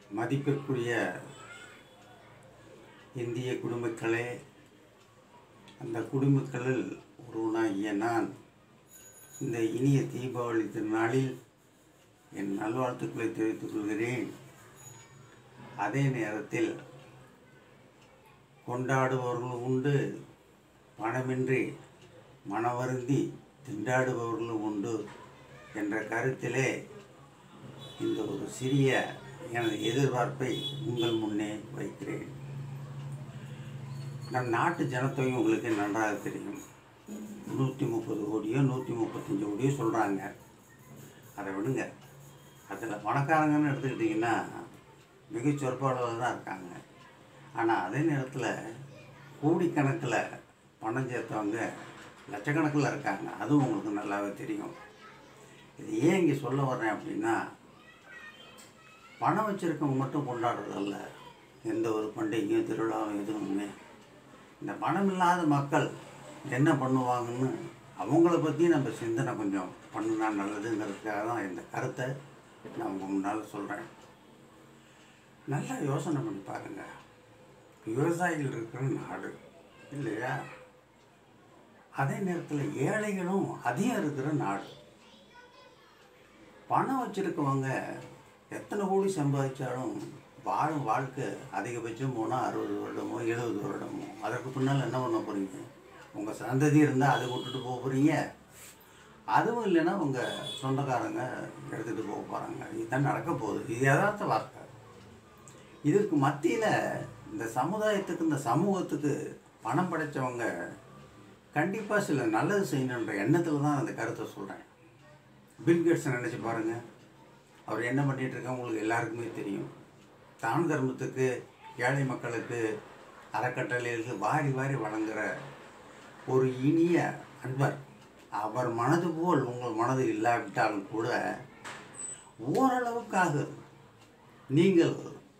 மதிப்பிற்குரிய இந்திய குடிமக்களே அந்த குடிமக்களில் ஒருவனாகிய நான் இந்த இனிய தீபாவளி திருநாளில் என் நல்வாழ்த்துக்களை தெரிவித்துக் கொள்கிறேன் அதே நேரத்தில் கொண்டாடுபவர்களும் உண்டு பணமின்றி மனவருந்தி திண்டாடுபவர்களும் உண்டு என்ற கருத்திலே இந்த ஒரு சிறிய எனது எதிர்பார்ப்பை உங்கள் முன்னே வைக்கிறேன் நம் நாட்டு ஜனத்தொகை உங்களுக்கு நன்றாக தெரியும் நூற்றி முப்பது கோடியோ நூற்றி முப்பத்தஞ்சு கோடியோ சொல்கிறாங்க அதை விடுங்க அதில் பணக்காரங்கன்னு எடுத்துக்கிட்டிங்கன்னா மிக சொற்பளவில் தான் இருக்காங்க ஆனால் அதே நேரத்தில் கோடிக்கணக்கில் பணம் சேர்த்தவங்க லட்சக்கணக்கில் இருக்காங்க அதுவும் உங்களுக்கு நல்லாவே தெரியும் இது ஏன் இங்கே சொல்ல வர்றேன் அப்படின்னா பணம் வச்சுருக்கவங்க மட்டும் கொண்டாடுறதல்ல எந்த ஒரு பண்டிகையும் திருவிழாவும் எதுவுமே இந்த பணம் இல்லாத மக்கள் என்ன பண்ணுவாங்கன்னு அவங்கள பற்றி நம்ம சிந்தனை கொஞ்சம் பண்ணினா நல்லதுங்கிறதுக்காக தான் இந்த கருத்தை நான் உங்கள் முன்னால் சொல்கிறேன் நல்லா யோசனை பண்ணி பாருங்கள் விவசாயிகள் இருக்கிற நாடு இல்லையா அதே நேரத்தில் ஏழைகளும் அதிகம் இருக்கிற நாடு பணம் வச்சுருக்கவங்க எத்தனை கோடி சம்பாதிச்சாலும் வாழும் வாழ்க்கை அதிகபட்சம் போனால் அறுபது வருடமோ எழுபது வருடமோ அதற்கு பின்னால் என்ன பண்ண போகிறீங்க உங்கள் சந்ததி இருந்தால் அதை விட்டுட்டு போக போகிறீங்க அதுவும் இல்லைன்னா உங்கள் சொந்தக்காரங்க எடுத்துகிட்டு போக போகிறாங்க இதுதான் நடக்க போகுது இது யதார்த்த வார்த்தை இதற்கு மத்தியில் இந்த சமுதாயத்துக்கு இந்த சமூகத்துக்கு பணம் படைத்தவங்க கண்டிப்பாக சில நல்லது செய்யணுன்ற எண்ணத்தில் தான் அந்த கருத்தை சொல்கிறேன் பில்கேட்ஸை நினச்சி பாருங்கள் அவர் என்ன பண்ணிகிட்டு இருக்கா உங்களுக்கு எல்லாருக்குமே தெரியும் தான தர்மத்துக்கு ஏழை மக்களுக்கு அறக்கட்டளைகளுக்கு வாரி வாரி வழங்குகிற ஒரு இனிய அன்பர் அவர் மனது போல் உங்கள் மனது இல்லாவிட்டாலும் கூட ஓரளவுக்காக நீங்கள்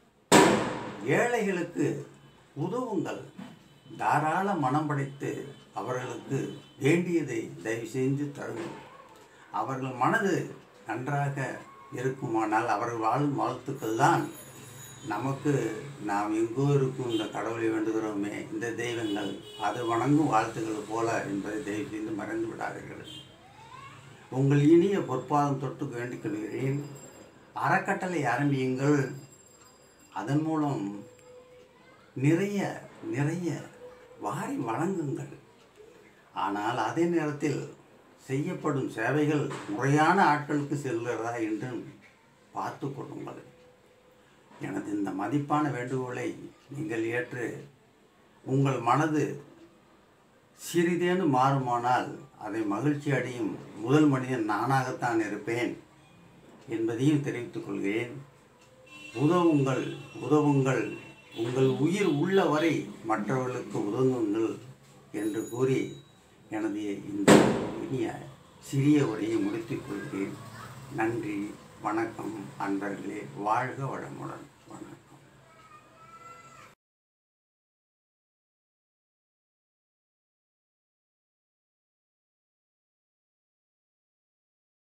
ஏழைகளுக்கு உதவுங்கள் தாராள மனம் படைத்து அவர்களுக்கு வேண்டியதை தயவு செஞ்சு தருங்கள் அவர்கள் மனது நன்றாக இருக்குமானால் அவர்கள் வாழும் வாழ்த்துக்கள் தான் நமக்கு நாம் எங்கோ இருக்கும் இந்த கடவுளை வேண்டுகிறோமே இந்த தெய்வங்கள் அது வணங்கும் வாழ்த்துக்கள் போல என்பதை தயவு செய்து மறந்து விடாதீர்கள் உங்கள் இனிய பொற்பாதம் தொட்டு வேண்டிக் கொள்கிறேன் அறக்கட்டளை ஆரம்பியுங்கள் அதன் மூலம் நிறைய நிறைய வாரி வழங்குங்கள் ஆனால் அதே நேரத்தில் செய்யப்படும் சேவைகள் முறையான ஆட்களுக்கு செல்கிறதா என்று பார்த்து கொள்ளுங்கள் எனது இந்த மதிப்பான வேண்டுகோளை நீங்கள் ஏற்று உங்கள் மனது சிறிதேனும் மாறுமானால் அதை மகிழ்ச்சி அடையும் முதல் மனிதன் நானாகத்தான் இருப்பேன் என்பதையும் தெரிவித்துக் கொள்கிறேன் உதவுங்கள் உதவுங்கள் உங்கள் உயிர் உள்ள வரை மற்றவர்களுக்கு உதவுங்கள் என்று கூறி எனது இந்த இனிய சிறிய உரையை முடித்துக் கொள்கிறேன் நன்றி வணக்கம் அன்பர்களே வாழ்க வளமுடன்